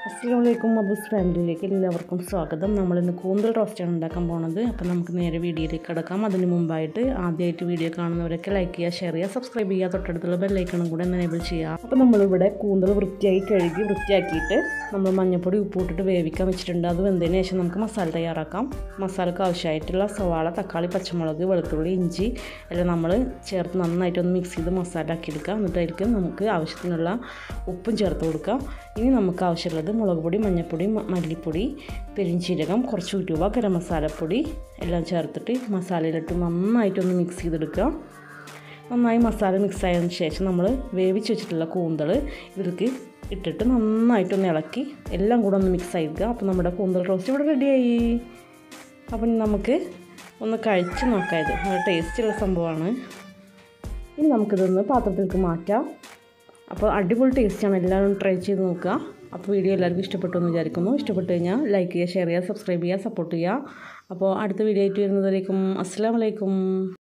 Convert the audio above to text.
അസ്സാമലൈക്കും മബൂസ് ഫാമിലിയിലേക്ക് എല്ലാവർക്കും സ്വാഗതം നമ്മളിന്ന് കൂന്തൽ റോസ്റ്റാണ് ഉണ്ടാക്കാൻ പോണത് അപ്പോൾ നമുക്ക് നേരെ വീഡിയോയിലേക്ക് കിടക്കാം അതിന് മുമ്പായിട്ട് ആദ്യമായിട്ട് വീഡിയോ കാണുന്നവരൊക്കെ ലൈക്ക് ചെയ്യുക ഷെയർ ചെയ്യുക സബ്സ്ക്രൈബ് ചെയ്യുക തൊട്ടടുത്തുള്ള ബെല്ലൈക്കണം കൂടെ എനേബിൾ ചെയ്യുക അപ്പോൾ നമ്മളിവിടെ കൂന്തൽ വൃത്തിയായി കഴുകി വൃത്തിയാക്കിയിട്ട് നമ്മൾ മഞ്ഞൾപ്പൊടി ഉപ്പ് ഇട്ടിട്ട് വേവിക്കാൻ വെച്ചിട്ടുണ്ട് അത് വെന്തതിന് ശേഷം നമുക്ക് മസാല തയ്യാറാക്കാം മസാലക്ക് ആവശ്യമായിട്ടുള്ള സവാള തക്കാളി പച്ചമുളക് വെളുത്തുള്ളി ഇഞ്ചി എല്ലാം നമ്മൾ ചേർത്ത് നന്നായിട്ടൊന്ന് മിക്സ് ചെയ്ത് മസാല ആക്കിയെടുക്കുക എന്നിട്ട് അതിലേക്ക് നമുക്ക് ആവശ്യത്തിനുള്ള ഉപ്പും ചേർത്ത് കൊടുക്കാം ഇനി നമുക്ക് ആവശ്യമുള്ളത് മുളക് പൊടി മഞ്ഞൾപ്പൊടി മ- മല്ലിപ്പൊടി പെരിഞ്ചീരകം കുറച്ച് ഉരുവ ഗരം മസാലപ്പൊടി എല്ലാം ചേർത്തിട്ട് മസാലയിലിട്ട് നന്നായിട്ടൊന്ന് മിക്സ് ചെയ്തെടുക്കുക നന്നായി മസാല മിക്സ് ആയതിനു ശേഷം നമ്മൾ വേവിച്ച് വെച്ചിട്ടുള്ള കൂന്തൽ ഇതിലേക്ക് ഇട്ടിട്ട് നന്നായിട്ടൊന്ന് ഇളക്കി എല്ലാം കൂടെ ഒന്ന് മിക്സ് ആയിരിക്കുക അപ്പോൾ നമ്മുടെ കൂന്തൽ റോസ്റ്റ് ഇവിടെ റെഡിയായി അപ്പം ഇനി നമുക്ക് ഒന്ന് കഴിച്ച് നോക്കാം ഇത് നല്ല ടേസ്റ്റുള്ള സംഭവമാണ് ഇനി നമുക്കിതൊന്ന് പാത്രത്തിലേക്ക് മാറ്റാം അപ്പോൾ അടിപൊളി ടേസ്റ്റാണ് എല്ലാവരും ട്രൈ ചെയ്ത് നോക്കുക അപ്പോൾ വീഡിയോ എല്ലാവർക്കും ഇഷ്ടപ്പെട്ടു എന്ന് വിചാരിക്കുന്നു ഇഷ്ടപ്പെട്ട് കഴിഞ്ഞാൽ ലൈക്ക് ചെയ്യുക ഷെയർ ചെയ്യുക സബ്സ്ക്രൈബ് ചെയ്യുക സപ്പോർട്ട് ചെയ്യുക അപ്പോൾ അടുത്ത വീഡിയോ ആയിട്ട് വരുന്നതായിരിക്കും അസ്സാം വലൈക്കും